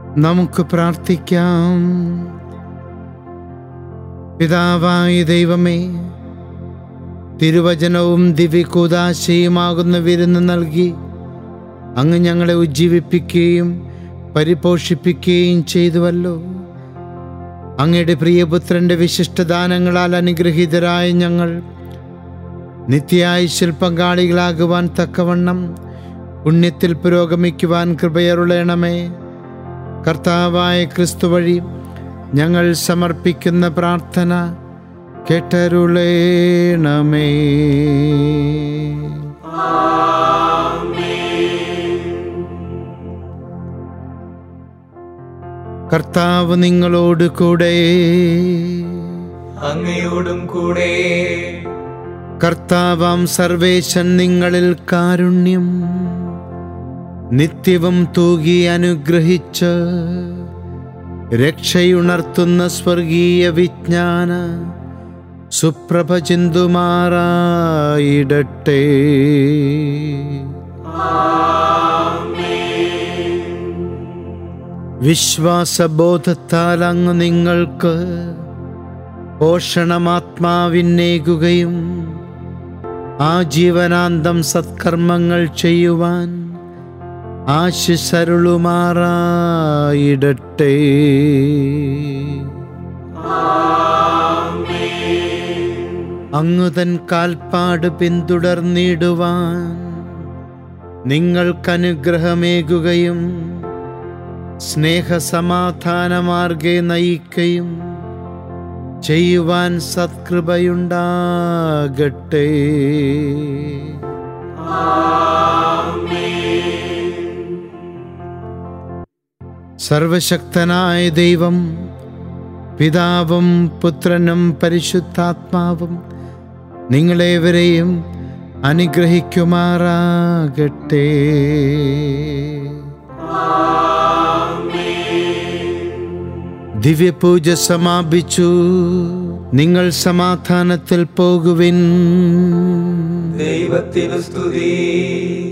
നമുക്ക് പ്രാർത്ഥിക്കാം പിതാവായ ദൈവമേ തിരുവചനവും ദിവ്യകൂതാശയുമാകുന്ന വിരുന്ന് നൽകി അങ്ങ് ഞങ്ങളെ ഉജ്ജീവിപ്പിക്കുകയും പരിപോഷിപ്പിക്കുകയും ചെയ്തുവല്ലോ അങ്ങയുടെ പ്രിയപുത്രന്റെ വിശിഷ്ടദാനങ്ങളാൽ അനുഗ്രഹീതരായ ഞങ്ങൾ നിത്യായുഷിൽ പങ്കാളികളാകുവാൻ തക്കവണ്ണം പുണ്യത്തിൽ പുരോഗമിക്കുവാൻ കൃപയറുളയണമേ കർത്താവായ ക്രിസ്തു വഴി ഞങ്ങൾ സമർപ്പിക്കുന്ന പ്രാർത്ഥന കേട്ടരുളേണമേ കർത്താവ് നിങ്ങളോട് കൂടെ അങ്ങയോടും കൂടെ കർത്താവാം സർവേശൻ നിങ്ങളിൽ കാരുണ്യം നിത്യവും തൂകി അനുഗ്രഹിച്ച് രക്ഷയുണർത്തുന്ന സ്വർഗീയ വിജ്ഞാന സുപ്രഭ ചിന്തുമാറായിടട്ടെ വിശ്വാസബോധത്താൽ അങ്ങ് നിങ്ങൾക്ക് പോഷണമാത്മാവിന്നേകുകയും ആജീവനാന്തം സത്കർമ്മങ്ങൾ ചെയ്യുവാൻ ആശിസരുളുമാറായിടട്ടെ അങ്ങുതൻ കാൽപ്പാട് പിന്തുടർന്നിടുവാൻ നിങ്ങൾക്കനുഗ്രഹമേകുകയും സ്നേഹസമാധാനമാർഗെ നയിക്കുകയും ചെയ്യുവാൻ സത്കൃപയുണ്ടാകട്ടെ സർവശക്തനായ ദൈവം പിതാവും പുത്രനും പരിശുദ്ധാത്മാവും നിങ്ങളേവരെയും അനുഗ്രഹിക്കുമാറാകട്ടെ ദിവ്യപൂജ സമാപിച്ചു നിങ്ങൾ സമാധാനത്തിൽ പോകുവിൻ ദൈവത്തിനു സ്തുതി